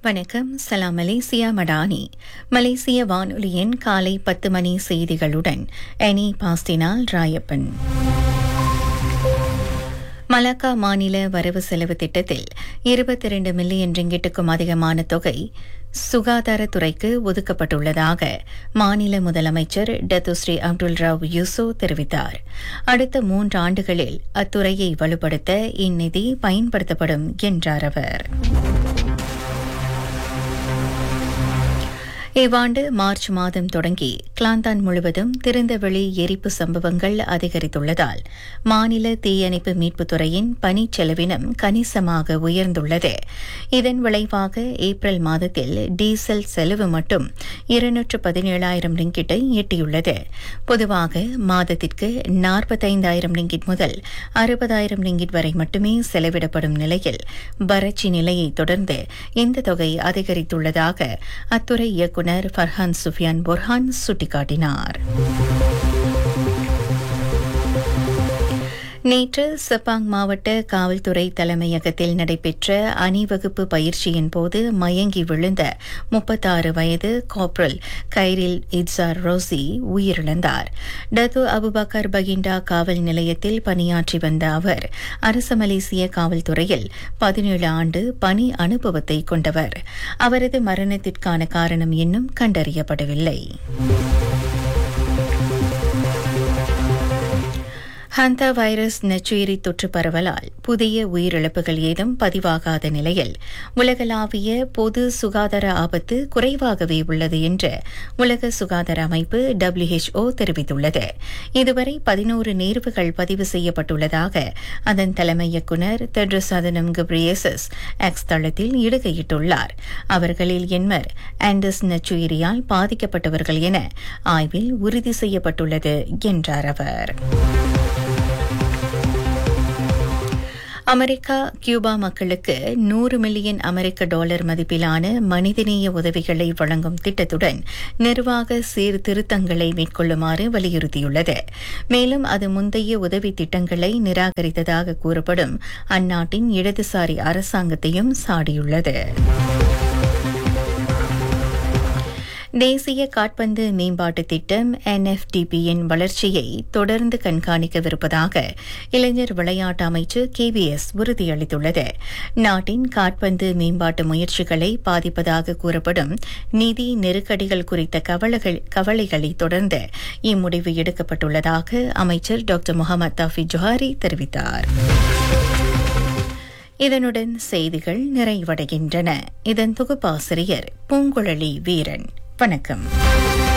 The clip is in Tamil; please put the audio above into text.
வணக்கம் சலாம் மலேசியா மடானி மலேசிய வானொலியின் காலை பத்து மணி செய்திகளுடன் எனி பாஸ்டினால் ராயப்பன் மலாக்கா மாநில வரவு செலவு திட்டத்தில் இருபத்தி இரண்டு மில்லியன் ரிங்கிட்டுக்கும் அதிகமான தொகை சுகாதாரத்துறைக்கு ஒதுக்கப்பட்டுள்ளதாக மாநில முதலமைச்சர் டத்துஸ்ரீ அப்துல் ராவ் யூசோ தெரிவித்தார் அடுத்த மூன்று ஆண்டுகளில் அத்துறையை வலுப்படுத்த இந்நிதி பயன்படுத்தப்படும் என்றார் அவர் இவ்வாண்டு மார்ச் மாதம் தொடங்கி கிளாந்தான் முழுவதும் திறந்தவெளி எரிப்பு சம்பவங்கள் அதிகரித்துள்ளதால் மாநில தீயணைப்பு மீட்புத் துறையின் பணிச் செலவினம் கணிசமாக உயர்ந்துள்ளது இதன் விளைவாக ஏப்ரல் மாதத்தில் டீசல் செலவு மட்டும் இருநூற்று பதினேழாயிரம் ரிங்கிட்டை எட்டியுள்ளது பொதுவாக மாதத்திற்கு நாற்பத்தைந்தாயிரம் ரிங்கிட் முதல் அறுபதாயிரம் ரிங்கிட் வரை மட்டுமே செலவிடப்படும் நிலையில் வறட்சி நிலையை தொடர்ந்து இந்த தொகை அதிகரித்துள்ளதாக அத்துறை இயக்குநர் இயக்குநர் ஃபர்ஹான் சுஃபியான் பொர்ஹான் சுட்டிக்காட்டினார் நேற்று சப்பாங் மாவட்ட காவல்துறை தலைமையகத்தில் நடைபெற்ற அணிவகுப்பு பயிற்சியின் போது மயங்கி விழுந்த முப்பத்தாறு வயது காப்ரல் கைரில் இட்சார் ரோசி உயிரிழந்தார் டத்து அபுபக்கர் பகிண்டா காவல் நிலையத்தில் பணியாற்றி வந்த அவர் அரச மலேசிய காவல்துறையில் பதினேழு ஆண்டு பணி அனுபவத்தை கொண்டவர் அவரது மரணத்திற்கான காரணம் இன்னும் கண்டறியப்படவில்லை ஹந்தா வைரஸ் நச்சுயிரி தொற்று பரவலால் புதிய உயிரிழப்புகள் ஏதும் பதிவாகாத நிலையில் உலகளாவிய பொது சுகாதார ஆபத்து குறைவாகவே உள்ளது என்று உலக சுகாதார அமைப்பு டபிள்யூஹெச்ஓ தெரிவித்துள்ளது இதுவரை பதினோரு நேர்வுகள் பதிவு செய்யப்பட்டுள்ளதாக அதன் தலைமை இயக்குநர் தெட்ரஸ் அதனம் கப்ரியேசஸ் எக்ஸ் தளத்தில் இடுகையிட்டுள்ளார் அவர்களில் எண்மர் ஆண்டஸ் நச்சுயிரியால் பாதிக்கப்பட்டவர்கள் என ஆய்வில் உறுதி செய்யப்பட்டுள்ளது என்றார் அவர் அமெரிக்கா கியூபா மக்களுக்கு நூறு மில்லியன் அமெரிக்க டாலர் மதிப்பிலான மனிதநேய உதவிகளை வழங்கும் திட்டத்துடன் நிர்வாக சீர்திருத்தங்களை மேற்கொள்ளுமாறு வலியுறுத்தியுள்ளது மேலும் அது முந்தைய உதவி திட்டங்களை நிராகரித்ததாக கூறப்படும் அந்நாட்டின் இடதுசாரி அரசாங்கத்தையும் சாடியுள்ளது தேசிய காட்பந்து மேம்பாட்டு திட்டம் என்எஃப்டிபியின் வளர்ச்சியை தொடர்ந்து கண்காணிக்கவிருப்பதாக இளைஞர் விளையாட்டு அமைச்சு கேபிஎஸ் உறுதியளித்துள்ளது நாட்டின் காட்பந்து மேம்பாட்டு முயற்சிகளை பாதிப்பதாக கூறப்படும் நிதி நெருக்கடிகள் குறித்த கவலைகளை தொடர்ந்து இம்முடிவு எடுக்கப்பட்டுள்ளதாக அமைச்சர் டாக்டர் முகமது தாஃபி ஜொஹாரி தெரிவித்தார் இதனுடன் செய்திகள் நிறைவடைகின்றன இதன் தொகுப்பாசிரியர் பூங்குழலி வீரன் வணக்கம்